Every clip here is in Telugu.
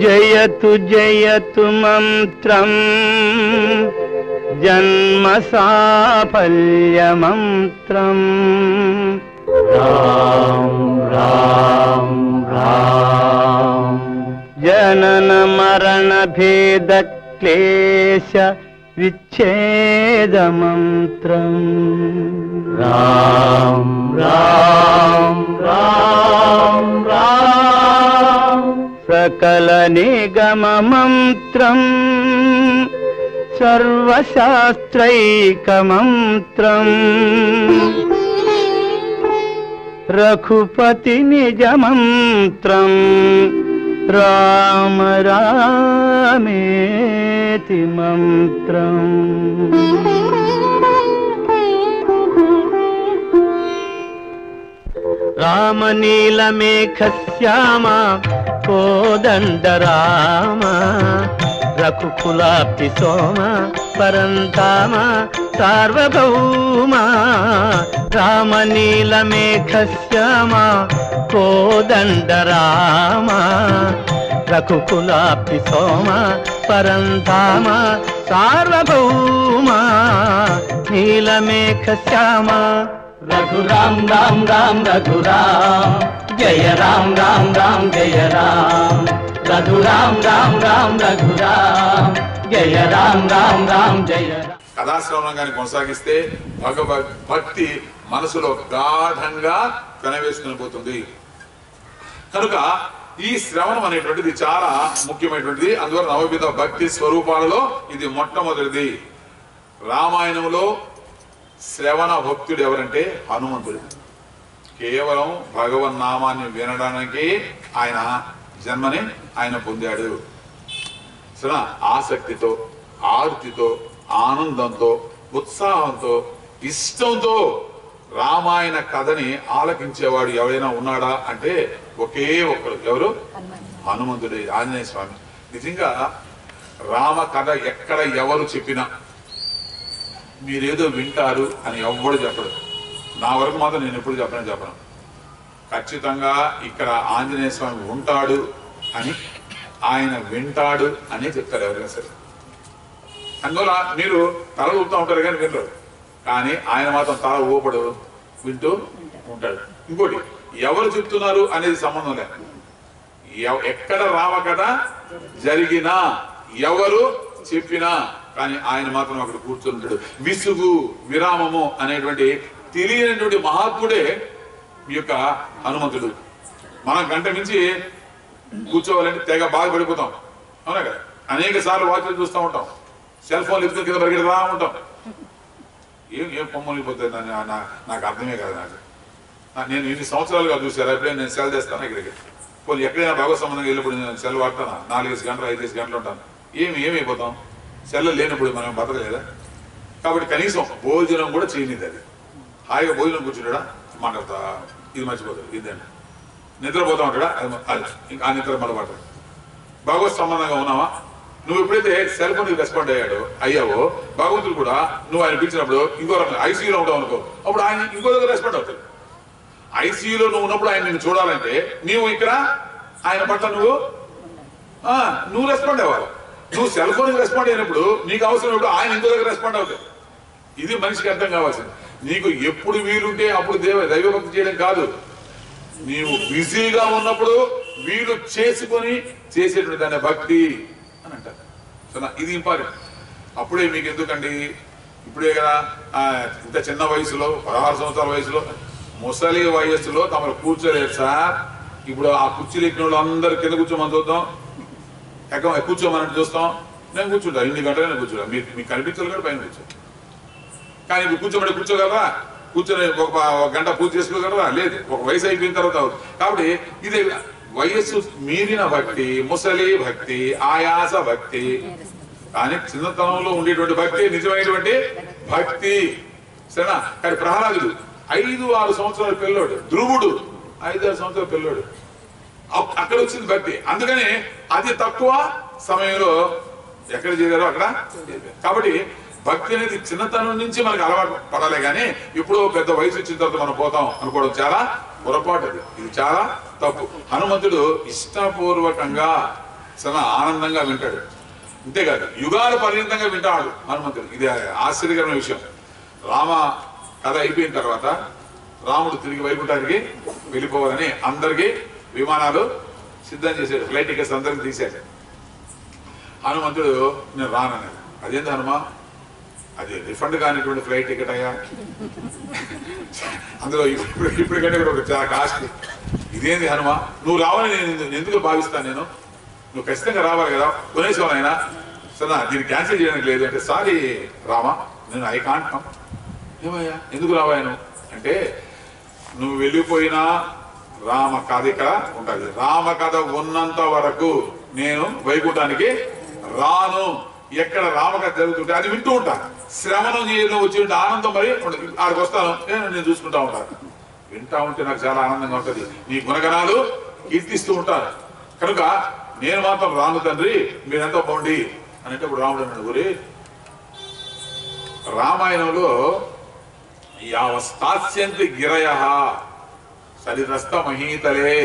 జయతు జయతు మంత్రం జన్మ సాఫల్య మంత్రం రామ్ రామ్ రామ్ జనన మరణ భేద క్లేశ విచ్ఛేద మంత్రం రామ్ రామ్ రామ్ రామ్ సకల నిగమ మంత్రం సర్వశాస్త్రైక మంత్రం రఘుపతి నిజ మంత్రం రామ రామేతి మంత్రం రామనీలమేఘ శ్యామ కోదండ రామ రఘుకులాప్తి సోమ పరంతామ సార్వభౌమ రామనీలమేఘ శ్యామ కోదండ రామ రఘుకులాప్తి సోమ పరంతామ సార్వభౌమ నీలమేఘ శ్యామ రఘురామ్ రామ్ రామ్ రఘురామ్ జయ రామ్ రామ్ రామ్ జయ రామ్ రఘురామ్ రామ్ రామ్ రఘురామ్ జయ రామ్ రామ్ రామ్ జయ రామ్ కథాశ్రవణంగాన్ని కొనసాగిస్తే భగవ భక్తి మనసులో గాఢంగా కనవేసుకుని పోతుంది కనుక ఈ శ్రవణం అనేటువంటిది చాలా ముఖ్యమైనటువంటిది అందువల్ల నవవిధ భక్తి స్వరూపాలలో ఇది మొట్టమొదటిది రామాయణంలో శ్రవణ భక్తుడు ఎవరంటే హనుమంతుడు కేవలం భగవన్ నామాన్ని వినడానికి ఆయన జన్మని ఆయన పొందాడు సరే ఆసక్తితో ఆర్తితో ఆనందంతో ఉత్సాహంతో ఇష్టంతో రామాయణ కథని ఆలకించేవాడు ఎవరైనా ఉన్నాడా అంటే ఒకే ఒక్కరు ఎవరు హనుమంతుడే ఆంజనేయ స్వామి నిజంగా రామ కథ ఎక్కడ ఎవరు చెప్పినా మీరేదో వింటారు అని ఎవ్వడు చెప్పడు నా వరకు మాత్రం నేను ఎప్పుడు చెప్పనని చెప్పను ఖచ్చితంగా ఇక్కడ ఆంజనేయ స్వామి ఉంటాడు అని ఆయన వింటాడు అని చెప్తారు ఎవరైనా సరే అందువల్ల మీరు తల ఊపుతూ ఉంటారు కానీ వినరు కానీ ఆయన మాత్రం తల ఊపడు వింటూ ఉంటాడు ఇంకోటి ఎవరు చెప్తున్నారు అనేది సంబంధం లేదు ఎవ- ఎక్కడ రామ కదా జరిగినా ఎవరు చెప్పినా కానీ ఆయన మాత్రం అక్కడ కూర్చొని ఉంటాడు విసుగు విరామము అనేటువంటి తెలియనటువంటి మహాత్ముడే ఈ యొక్క హనుమంతుడు మనం గంట మించి కూర్చోవాలంటే తెగ బాధపడిపోతాం అవునా కదా అనేక సార్లు వాక్యం చూస్తూ ఉంటాం సెల్ ఫోన్ ఎత్తుకుని కింద పరిగెడతా ఉంటాం ఏం ఏం పొమ్మలు పోతుంది నా- నా- నాకు అర్థమే కాదు నాకు నా- నేను ఇన్ని సంవత్సరాలుగా చూసాను ఎప్పుడైనా నేను సెల్ చేస్తాను ఇక్కడికి పోనీ ఎక్కడైనా భగవత్ సంబంధంగా వెళ్ళినప్పుడు నేను సెల్ వాడతానా నాలుగేసి గంటలు ఐదేసి గంటలు ఉంటాను ఏమి ఏమైపోతాం సెల్ లేనప్పుడు మనం బతకలేదా కాబట్టి కనీసం భోజనం కూడా చేయనిది అది హాయిగా భోజనం కూర్చుంటాడా మాట్లాడతా ఇది మర్చిపోతాడు ఇదేంటి నిద్రపోతా ఉంటాడా అది మ- అది ఇంకా ఆ నిద్ర మొదలుపడతాడు భగవత్ సంబంధంగా ఉన్నావా నువ్వు ఎప్పుడైతే సెల్ ఫోన్ రెస్పాండ్ అయ్యాడో అయ్యావో భగవంతుడు కూడా నువ్వు ఆయన పిలిచినప్పుడు ఇంకో రకంగా ఐసీయూలో ఉంటావు అనుకో అప్పుడు ఆయన ఇంకో దగ్గర రెస్పాండ్ అవుతాడు ఐసీయూలో నువ్వు ఉన్నప్పుడు ఆయన నిన్ను చూడాలంటే నీవు ఇక్కడ ఆయన పట్ల నువ్వు ఆ, నువ్వు రెస్పాండ్ అవ్వాలి నువ్వు సెల్ ఫోన్ రెస్పాండ్ అయినప్పుడు నీకు అవసరం ఉన్నప్పుడు ఆయన ఇంకో దగ్గర రెస్పాండ్ అవుతాడు ఇది మనిషికి అర్థం కావాల్సింది నీకు ఎప్పుడు వీలుంటే అప్పుడు దేవ దైవభక్తి చేయడం కాదు నీవు బిజీగా ఉన్నప్పుడు వీలు చేసుకొని చేసేటువంటి దాన్ని భక్తి అని అంటారు సో నా- ఇది ఇంపార్టెంట్ అప్పుడే మీకు ఎందుకండి ఇప్పుడే కదా ఆ, ఇంత చిన్న వయసులో పదహారు సంవత్సరాల వయసులో ముసలి వయస్సులో తమరు కూర్చోలేరు సార్ ఇప్పుడు ఆ కుర్చీలు ఎక్కిన వాళ్ళు అందరు కింద కూర్చోమని చూద్దాం ఎక్క కూర్చోమని చూస్తాం నేను కూర్చుంటా ఇన్ని గంటలు నేను కూర్చుంటా మీకు మీకు కనిపించాలి కూడా పైన కూర్చో కానీ ఇప్పుడు కూర్చోబడి కూర్చోగలరా కూర్చొని ఒక ప- ఒక గంట పూర్తి చేసుకోగలరా లేదు ఒక వయసు అయిపోయిన తర్వాత అవుతుంది కాబట్టి ఇది వయస్సు మీరిన భక్తి ముసలి భక్తి ఆయాస భక్తి కానీ చిన్నతనంలో ఉండేటువంటి భక్తి నిజమైనటువంటి భక్తి సరేనా కానీ ప్రహ్లాదుడు ఐదు ఆరు సంవత్సరాల పిల్లోడు ధ్రువుడు ఐదు ఆరు సంవత్సరాల పిల్లోడు అప్- అక్కడ వచ్చింది భక్తి అందుకని అతి తక్కువ సమయంలో ఎక్కడ చేరారో అక్కడ చేరారు. కాబట్టి భక్తి అనేది చిన్నతనం నుంచి మనకు అలవాటు పడాలి కానీ ఇప్పుడు పెద్ద వయసు వచ్చిన తర్వాత మనం పోతాం అనుకోవడం చాలా పొరపాటు అది ఇది చాలా తప్పు హనుమంతుడు ఇష్టపూర్వకంగా చాలా ఆనందంగా వింటాడు అంతేకాదు యుగాలు పర్యంతంగా వింటాడు హనుమంతుడు ఇది ఆశ్చర్యకరమైన విషయం రామ కథ అయిపోయిన తర్వాత రాముడు తిరిగి వైకుంఠానికి వెళ్ళిపోవాలని అందరికీ విమానాలు సిద్ధం చేశాడు ఫ్లైట్ టికెట్స్ అందరికి తీశాడు హనుమంతుడు నేను రానన్నాడు అదేంటి హనుమా అది రిఫండ్ కానిటువంటి ఫ్లైట్ టికెట్ అయ్యా అందులో ఇప్పుడు ఇప్పుడు కంటే కూడా ఒక చాలా కాస్ట్ ఇదేంది హనుమ నువ్వు రావాలని నేను ఎందు- ఎందుకు భావిస్తాను నేను నువ్వు ఖచ్చితంగా రావాలి కదా కొనేసావు ఆయన సరే దీన్ని క్యాన్సిల్ చేయడానికి లేదు అంటే సారీ రామా నేను ఐ కాంట్ కమ్ ఏమయ్యా ఎందుకు రావాయను అంటే నువ్వు వెళ్ళిపోయినా రామ కథ ఇక్కడ ఉంటుంది రామ కథ ఉన్నంత వరకు నేను వైకుంఠానికి రాను ఎక్కడ రామకథ జరుగుతుంటే అది వింటూ ఉంటాను శ్రవణం చేయడం వచ్చి ఉంటే ఆనందం మరి ఉండదు. ఆడికి వస్తాను ఏ, నేను చూసుకుంటా ఉంటాను వింటా ఉంటే నాకు చాలా ఆనందంగా ఉంటది నీ గుణగణాలు కీర్తిస్తూ ఉంటాను కనుక నేను మాత్రం రాను తండ్రి మీరంతా పోండి అనేటప్పుడు రాముడు అన్నాడు ఒరే రామాయణంలో యావస్థాస్యంతి గిరయ సరిరస్త మహీతలే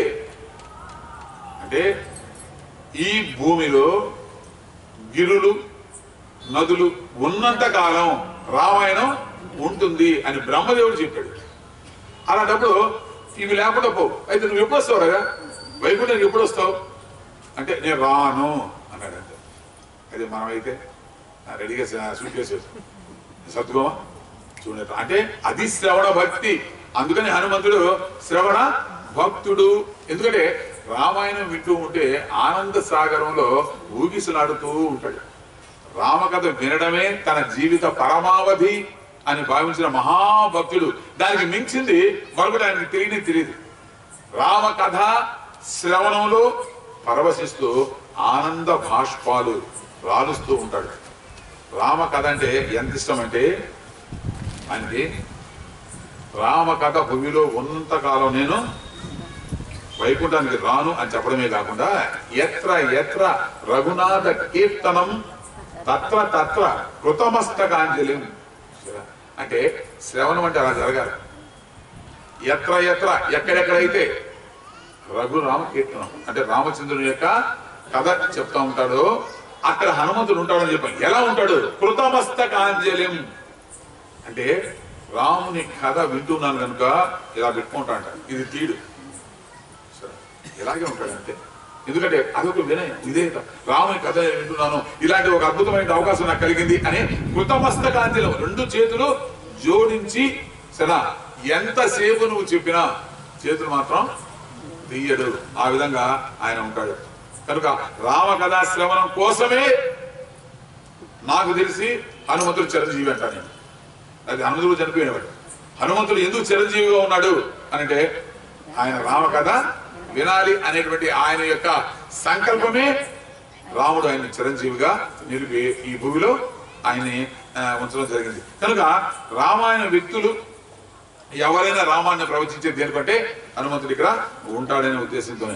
అంటే ఈ భూమిలో గిరులు నదులు ఉన్నంత కాలం రామాయణం ఉంటుంది అని బ్రహ్మదేవుడు చెప్పాడు అలాంటప్పుడు ఇవి లేకుండా పోవు అయితే నువ్వు ఎప్పుడు వస్తావు రాగా వైకుంఠానికి ఎప్పుడు వస్తావు అంటే నేను రాను అన్నాడు అంతే అది మనమైతే ఆ, రెడీగా సూట్ కేసు సర్దుకోమా చూడండి అంటే అది శ్రవణ భక్తి అందుకని హనుమంతుడు శ్రవణ భక్తుడు ఎందుకంటే రామాయణం వింటూ ఉంటే ఆనంద సాగరంలో ఊగిసలాడుతూ ఉంటాడు రామకథ వినడమే తన జీవిత పరమావధి అని భావించిన మహాభక్తుడు దానికి మించింది మరొకటి ఆయనకి తెలియని తెలియదు రామకథ శ్రవణంలో పరవశిస్తూ ఆనంద భాష్పాలు రాలుస్తూ ఉంటాడు రామకథ అంటే ఎంత ఇష్టం అంటే ఆయనకి రామకథ భూమిలో ఉన్నంత కాలం నేను వైకుంఠానికి రాను అని చెప్పడమే కాకుండా ఎత్ర ఎత్ర రఘునాథ కీర్తనం తత్ర తత్ర కృతమస్తకాంజలి అంటే శ్రవణం అంటే అలా జరగాలి ఎత్ర ఎత్ర ఎక్కడెక్కడైతే రఘురామ కీర్తనం అంటే రామచంద్రుని యొక్క కథ చెప్తా ఉంటాడు అక్కడ హనుమంతుడు ఉంటాడని చెప్పాం ఎలా ఉంటాడు కృతమస్తకాంజలిం అంటే రాముని కథ వింటున్నాను కనుక ఇలా పెట్టుకుంటా అంట ఇది తీడు సరే, ఇలాగే ఉంటాడు అంతే ఎందుకంటే అదొక వినయం ఇదే రాముని కథ నేను వింటున్నాను ఇలాంటి ఒక అద్భుతమైన అవకాశం నాకు కలిగింది అని కృతమస్తకాంజలం రెండు చేతులు జోడించి సరే ఎంతసేపు నువ్వు చెప్పినా చేతులు మాత్రం తీయడు ఆ విధంగా ఆయన ఉంటాడు కనుక రామ కథా శ్రవణం కోసమే నాకు తెలిసి హనుమంతుడు చిరంజీవి అంటా నేను అది హనుమంతుడు చనిపోయినవాడు హనుమంతుడు ఎందుకు చిరంజీవిగా ఉన్నాడు అని అంటే ఆయన రామ కథ వినాలి అనేటువంటి ఆయన యొక్క సంకల్పమే రాముడు ఆయన చిరంజీవిగా నిలిపి ఈ భూమిలో ఆయన్ని ఆ, ఉంచడం జరిగింది కనుక రామాయణ వ్యక్తులు ఎవరైనా రామాన్ని ప్రవచించే దేనికంటే హనుమంతుడు ఇక్కడ ఉంటాడనే ఉద్దేశంతోనే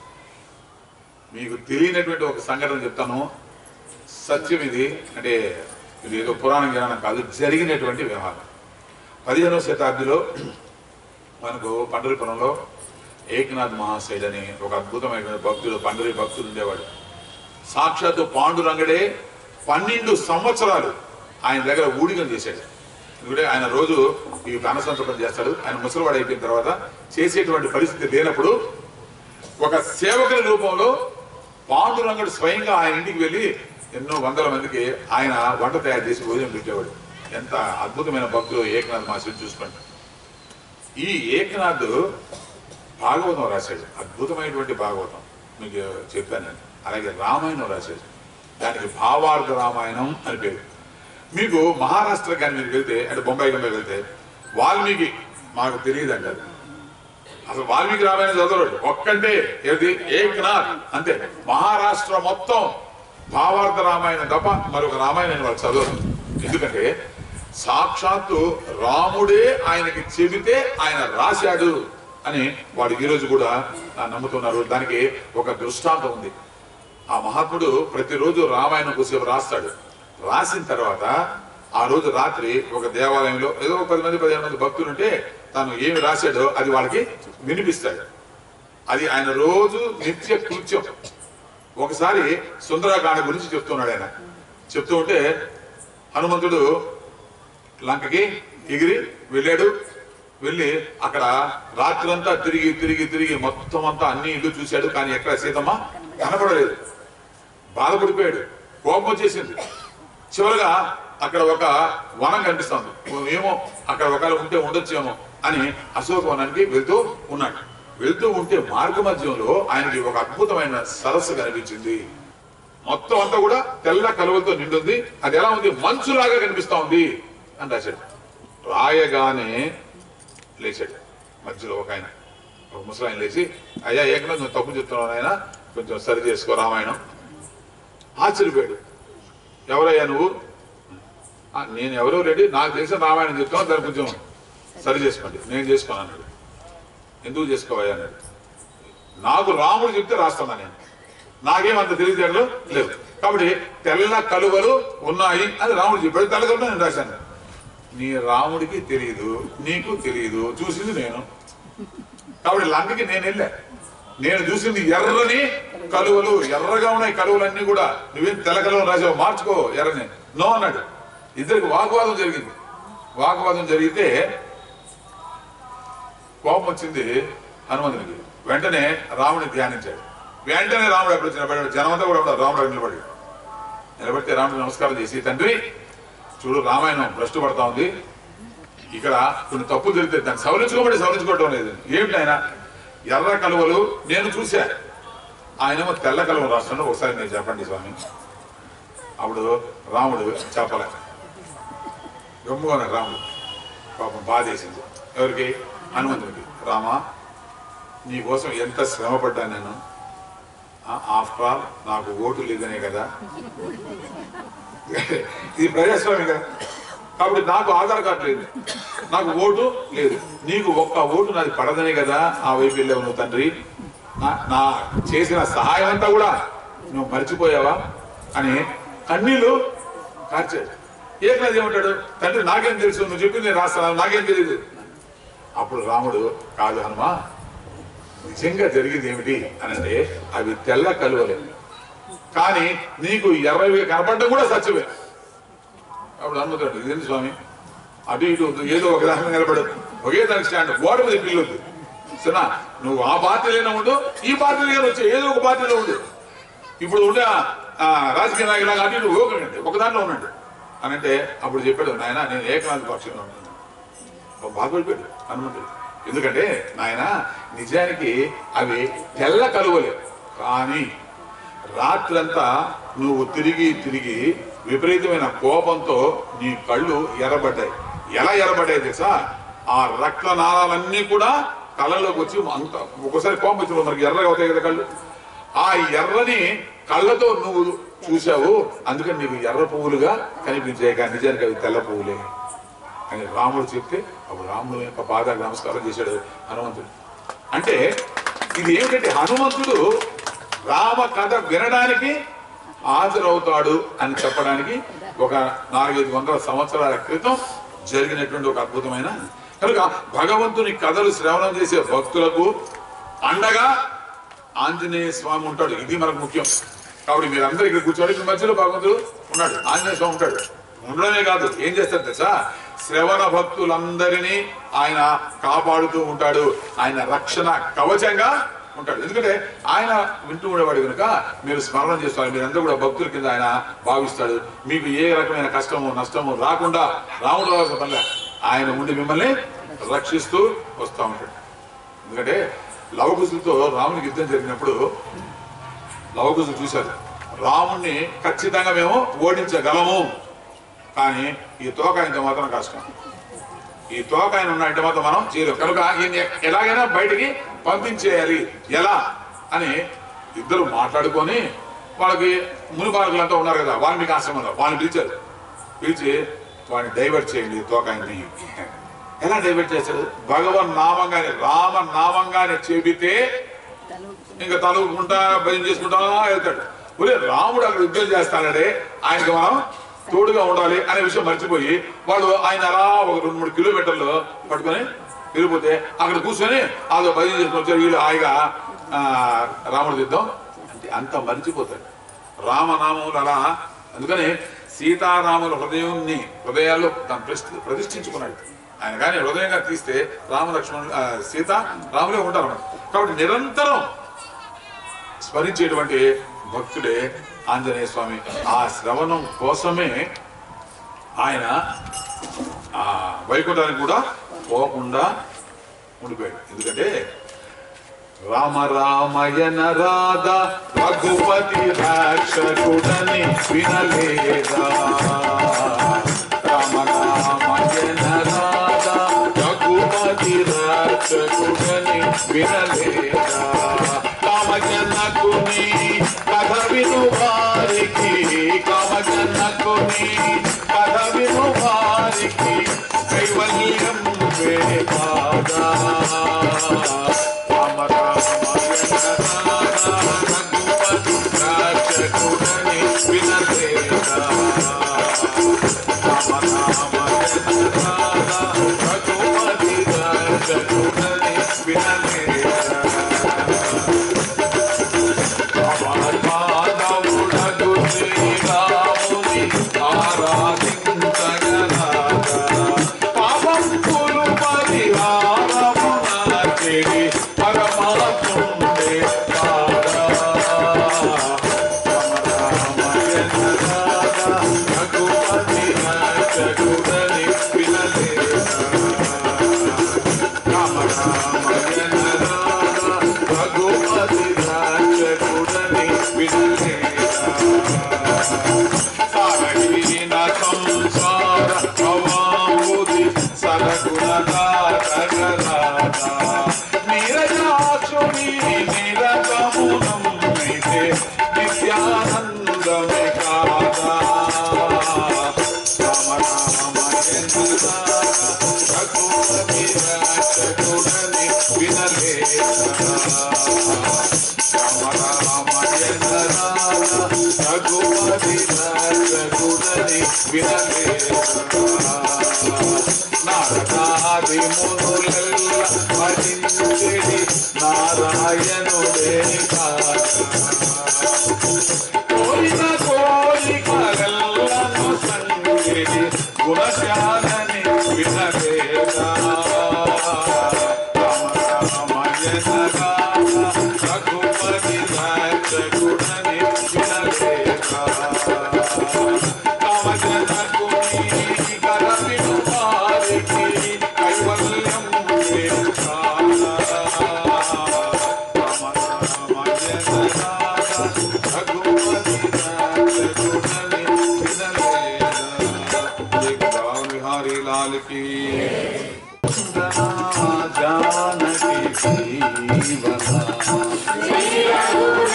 మీకు తెలియనటువంటి ఒక సంఘటన చెప్తాను సత్యం ఇది అంటే ఇది ఏదో పురాణ జ్ఞానం కాదు జరిగినటువంటి వ్యవహారం పదిహేనవ శతాబ్దిలో మనకు పండరిపురంలో ఏకనాథ్ మహాశైడ్ అని ఒక అద్భుతమైనటువంటి భక్తుడు పండరి భక్తుడు ఉండేవాడు సాక్షాత్తు పాండురంగడే పన్నెండు సంవత్సరాలు ఆయన దగ్గర ఊడిగం చేశాడు ఎందుకంటే ఆయన రోజు ఈ కనసంతపం చేస్తాడు ఆయన ముసలివాడు అయిపోయిన తర్వాత చేసేటువంటి పరిస్థితి లేనప్పుడు ఒక సేవకుని రూపంలో పాండురంగుడు స్వయంగా ఆయన ఇంటికి వెళ్ళి ఎన్నో వందల మందికి ఆయన వంట తయారు చేసి భోజనం పెట్టేవాడు ఎంత అద్భుతమైన భక్తులు ఏకనాథ్ మాస్టర్ చూసుకోండి ఈ ఏకనాథ్ భాగవతం రాశాడు అద్భుతమైనటువంటి భాగవతం మీకు చెప్పాను నేను అలాగే రామాయణం రాశాడు దానికి భావార్థ రామాయణం అని పేరు మీకు మహారాష్ట్ర కానీ మీరు వెళ్తే అంటే బొంబాయి కానీ వెళ్తే వాల్మీకి మాకు తెలియదు అంటారు అసలు వాల్మీకి రామాయణం చదవడు ఒక్కంటే ఏది ఏకనాథ్ అంతే మహారాష్ట్ర మొత్తం భావార్థ రామాయణం తప్ప మరొక రామాయణం వాళ్ళు చదవరు ఎందుకంటే సాక్షాత్తు రాముడే ఆయనకి చెబితే ఆయన రాశాడు అని వాడు ఈ రోజు కూడా ఆ, నమ్ముతున్నారు దానికి ఒక దృష్టాంతం ఉంది ఆ మహాత్ముడు ప్రతిరోజు రామాయణం కొద్దిసేపు రాస్తాడు రాసిన తర్వాత ఆ రోజు రాత్రి ఒక దేవాలయంలో ఏదో ఒక పది మంది పదిహేను మంది భక్తులు ఉంటే తాను ఏమి రాశాడో అది వాళ్ళకి వినిపిస్తాడు అది ఆయన రోజు నిత్య కృత్యం ఒకసారి సుందరాకాండ గురించి చెప్తున్నాడు ఆయన చెప్తూ ఉంటే హనుమంతుడు లంకకి ఎగిరి వెళ్ళాడు వెళ్ళి అక్కడ రాత్రంతా తిరిగి తిరిగి తిరిగి మొత్తం అంతా అన్ని ఇల్లు చూశాడు కానీ ఎక్కడ సీతమ్మ కనపడలేదు బాధపడిపోయాడు కోపం వచ్చేసింది చివరగా అక్కడ ఒక వనం కనిపిస్తుంది ఏమో అక్కడ ఒకవేళ ఉంటే ఉండొచ్చేమో అని అశోక వనానికి వెళ్తూ ఉన్నాడు వెళ్తూ ఉంటే మార్గ మధ్యంలో ఆయనకి ఒక అద్భుతమైన సరస్సు కనిపించింది మొత్తం అంతా కూడా తెల్ల కలువలతో నిండుంది అది ఎలా ఉంది మంచులాగా కనిపిస్తా ఉంది అని రాశాడు రాయగానే లేచాడు మధ్యలో ఒక ఆయన ఒక ముసలాయన లేచి అయ్యా ఏకన్నా నువ్వు తప్పు చెప్తున్నావు ఆయన కొంచెం సరి చేసుకో రామాయణం ఆశ్చర్యపోయాడు ఎవరయ్యా నువ్వు "ఆ, నేను ఎవరో రెడీ నాకు తెలిసిన రామాయణం చెప్తాను దాన్ని కొంచెం సరి చేసుకోండి నేను చేసుకోను అన్నాడు ఎందుకు చేసుకోవయ్యా అన్నాడు నాకు రాముడు చెప్తే రాస్తున్నా నేను నాకేం అంత తెలియజేయడం లేదు కాబట్టి తెల్ల కలువలు ఉన్నాయి అని రాముడు చెప్పాడు తెల్ల కలువలు నేను రాశాను నీ రాముడికి తెలియదు నీకు తెలియదు చూసింది నేను కాబట్టి లంకకి నేను వెళ్ళా నేను చూసింది ఎర్రని కలువలు ఎర్రగా ఉన్నాయి కలువలన్నీ కూడా నువ్వేం తెల్ల కలువలు రాసావు మార్చుకో ఎర్రని నో అన్నాడు ఇద్దరికి వాగ్వాదం జరిగింది వాగ్వాదం జరిగితే కోపం వచ్చింది హనుమంతునికి వెంటనే రాముని ధ్యానించాడు వెంటనే రాముడు ఎప్పుడు నిలబడాడు జనమంతా కూడా ఉన్నారు రాముడు అక్కడ నిలబడి నిలబడితే రాముడు నమస్కారం చేసి తండ్రి చూడు రామాయణం భ్రష్టు పడతా ఉంది ఇక్కడ కొన్ని తప్పులు జరిగితే దాన్ని సవరించుకోబడి సవరించుకోవడం లేదు ఏమిటి ఆయన ఎర్ర కలువలు నేను చూశా ఆయనేమో తెల్ల కలువ రాష్ట్రంలో ఒకసారి నేను చెప్పండి స్వామి అప్పుడు రాముడు చెప్పలే గమ్ముగా రాముడు పాపం బాధేసింది ఎవరికి హనుమంతుడికి రామా నీ కోసం ఎంత శ్రమ పడ్డాను నేను ఆఫ్టర్ ఆల్ నాకు ఓటు లేదనే కదా ఇది ప్రజాస్వామ్యం కదా కాబట్టి నాకు ఆధార్ కార్డు లేదు నాకు ఓటు లేదు నీకు ఒక్క ఓటు నాది పడదనే కదా ఆ వైపు వెళ్ళావు నువ్వు తండ్రి నా- నా చేసిన సహాయం అంతా కూడా నువ్వు మర్చిపోయావా అని కన్నీళ్ళు కార్చాడు ఏకనాథ్ ఏమంటాడు తండ్రి నాకేం తెలుసు నువ్వు చెప్పింది నేను రాస్తాను నాకేం తెలియదు అప్పుడు రాముడు కాదు హనుమా నిజంగా జరిగింది ఏమిటి అని అంటే అవి తెల్ల కలువలే కానీ నీకు ఎర్రవి కనపడడం కూడా సత్యమే అప్పుడు హనుమంతుడు ఇదేంటి స్వామి అటు ఇటు వద్దు, ఏదో ఒక దాని నిలబడు ఒకే దానికి స్టాండ్ ఓట మీద పిల్లొద్దు సరేనా నువ్వు ఆ పార్టీలోనే ఉండు ఈ పార్టీలో వచ్చి ఏదో ఒక పార్టీలో ఉండు ఇప్పుడు ఉండే ఆ, రాజకీయ నాయకులాగా అటు ఇటు ఊగండి ఒక దాంట్లో ఉండండి అని అంటే అప్పుడు చెప్పాడు నాయన నేను ఏకనాథ పక్షంలో ఉన్నాను ఒక బాధపడిపోయాడు హనుమంతుడు ఎందుకంటే నాయన నిజానికి అవి తెల్ల కలువలే కానీ రాత్రంతా నువ్వు తిరిగి తిరిగి విపరీతమైన కోపంతో నీ కళ్ళు ఎర్రబడ్డాయి ఎలా ఎర్రబడ్డాయి తెలుసా ఆ రక్త నాళాలన్నీ కూడా కళ్ళలోకి వచ్చి అంత ఒకసారి కోపం వచ్చినప్పుడు మనకి ఎర్రగా అవుతాయి కదా కళ్ళు ఆ ఎర్రని కళ్ళతో నువ్వు చూసావు అందుకని నీకు ఎర్ర పువ్వులుగా కనిపించాయి కానీ నిజానికి అవి తెల్ల పువ్వులే అని రాముడు చెప్తే అప్పుడు రాముడు యొక్క పాదాలకు నమస్కారం చేశాడు హనుమంతుడు అంటే ఇది ఏమిటంటే హనుమంతుడు రామ కథ వినడానికి హాజరవుతాడు అని చెప్పడానికి ఒక నాలుగైదు వందల సంవత్సరాల క్రితం జరిగినటువంటి ఒక అద్భుతమైన కనుక భగవంతుని కథలు శ్రవణం చేసే భక్తులకు అండగా ఆంజనేయ స్వామి ఉంటాడు ఇది మనకు ముఖ్యం కాబట్టి మీరందరూ ఇక్కడ కూర్చోండి మీ మధ్యలో భగవంతుడు ఉన్నాడు ఆంజనేయ స్వామి ఉంటాడు ఉండడమే కాదు ఏం చేస్తారు తెలుసా శ్రవణ భక్తులందరినీ ఆయన కాపాడుతూ ఉంటాడు ఆయన రక్షణ కవచంగా ఉంటాడు ఎందుకంటే ఆయన వింటూ ఉండేవాడు కనుక మీరు స్మరణ చేస్తారు మీరందరూ కూడా భక్తుల కింద ఆయన భావిస్తాడు మీకు ఏ రకమైన కష్టము నష్టము రాకుండా రాముడు రావాల్సిన పనిలే ఆయన ఉండి మిమ్మల్ని రక్షిస్తూ వస్తూ ఉంటాడు ఎందుకంటే లవకుశులతో రామునికి యుద్ధం జరిగినప్పుడు లవకుశులు చూశారు రాముణ్ణి ఖచ్చితంగా మేము ఓడించగలము కానీ ఈ తోక ఆయనతో మాత్రం కష్టం ఈ తోక ఆయన ఉన్నట్టు మాత్రం మనం చేయలేం కనుక ఈయన్ని ఎలాగైనా బయటికి పంపించేయాలి ఎలా అని ఇద్దరు మాట్లాడుకొని వాళ్ళకి మునిపాలకులంతా ఉన్నారు కదా వాల్మీకి ఆశ్రమంలో వాళ్ళని పిలిచారు పిలిచి వాడిని డైవర్ట్ చేయండి ఈ తోక ఆయన్ని ఎలా డైవర్ట్ చేశాడు భగవన్ నామంగానే రామ నామంగానే చెబితే ఇంకా తలుపుకుంటా భయం చేసుకుంటా వెళ్తాడు ఒరే రాముడు అక్కడ యుద్ధం చేస్తానడే ఆయనకి మనం తోడుగా ఉండాలి అనే విషయం మర్చిపోయి వాళ్ళు ఆయన అలా ఒక రెండు మూడు కిలోమీటర్లు పట్టుకొని వెళ్ళిపోతే అక్కడ కూర్చొని అదో భయం చేసుకొని వచ్చారు వీళ్ళు హాయిగా ఆ, రాముడు యుద్ధం అంటే అంత మరిచిపోతాడు రామనామములు అలా అందుకని సీతారాముల హృదయాన్ని హృదయాల్లో దాన్ని ప్రతిష్ఠ ప్రతిష్ఠించుకున్నాడు ఆయన కానీ హృదయంగా తీస్తే రామలక్ష్మణులు ఆ, సీత రాములే ఉంటారు అన్నమాట. కాబట్టి నిరంతరం స్మరించేటువంటి భక్తుడే ఆంజనేయ స్వామి ఆ శ్రవణం కోసమే ఆయన ఆ వైకుంఠానికి కూడా పోకుండా ఉండిపోయాడు ఎందుకంటే రామ రామయన రాధ రఘుపతి రక్షకుడని వినలేదా రామ రామయన రాధ రఘుపతి రక్షకుడని వినలేదా కామజనకుని కథ విను వారికి కామజనకుని కథ విను వారికి కైవల్యం వేదాదా రామ రామయన రాధ రఘుపతి రక్షకుడని వినలేదా రామ రామయన రాధ రఘుపతి రక్షకుడని వినలేదా పాదముడగు శ్రీరాముని ఆరాధించగలరా పాపంపులు పరిహారమున చెడి పరమాత్ముడే కాదా రఘుపతి రక్షకుడని వినలేదా రామ రామయన రాధ రఘుపతి రక్షకుడని వినలేదా సారహీన సంసార భవాంబుది సరగుణ దాతగరాదా నీరజాచుని నిరతమునం నిధే నిత్యానందమే కాదా రామ రామయన రఘుపతి రక్షకుడని వినలేదా రామ రామయన రఘుపతి రక్షకుడని వినలేదా నారదాది మునులెల్ల భజించెడి నారాయణుడే కాదా కోరిన కోరికలెల్లను సంగిడి గుణశాలని వినలేదా రామ రామయన రఘుపతి రక్షకుడని వినలేదా కామజనకుని కరవిను వారికి కైవల్యం వేదాదా రామ రామయన రఘుపతి రక్షకుడని వినలేదా एक बार बिहारी लाल की जानकी जीवना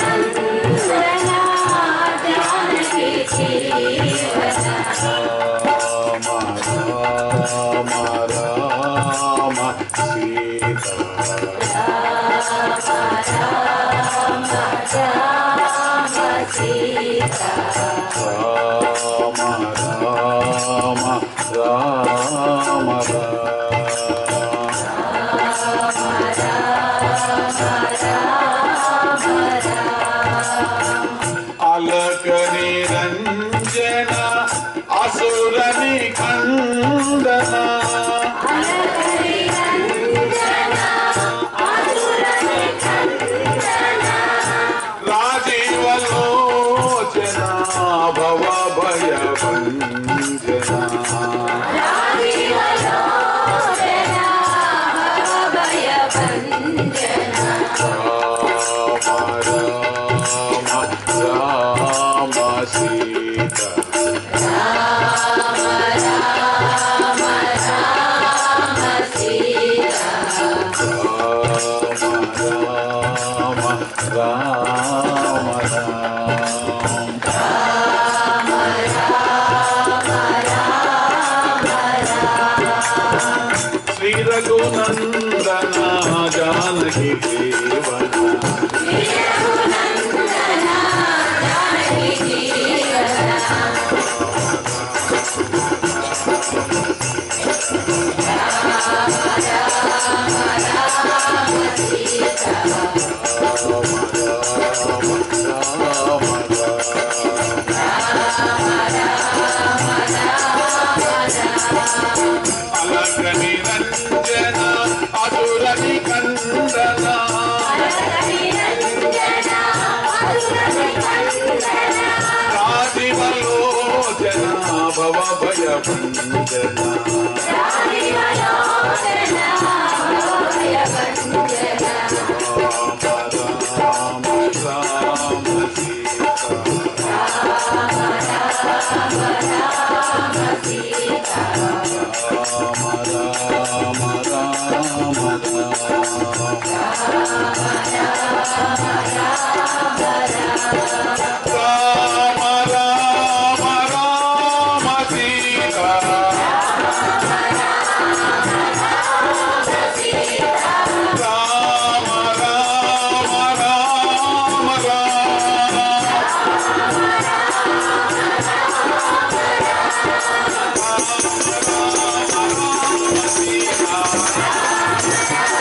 राम राम राम सीता राम राम राम राम अलक निरंजन असुर निखंडना राजीवलोचना भव भय भंजना राम राम राम सीता राम राम राम श्री रघुनंदना जानकी देवना राम राम భవ భయ భంజన రామ రామ సీత రామ రామ రామ రామ రామ రామ రామ సీత రామ రామ రామ రామ రామ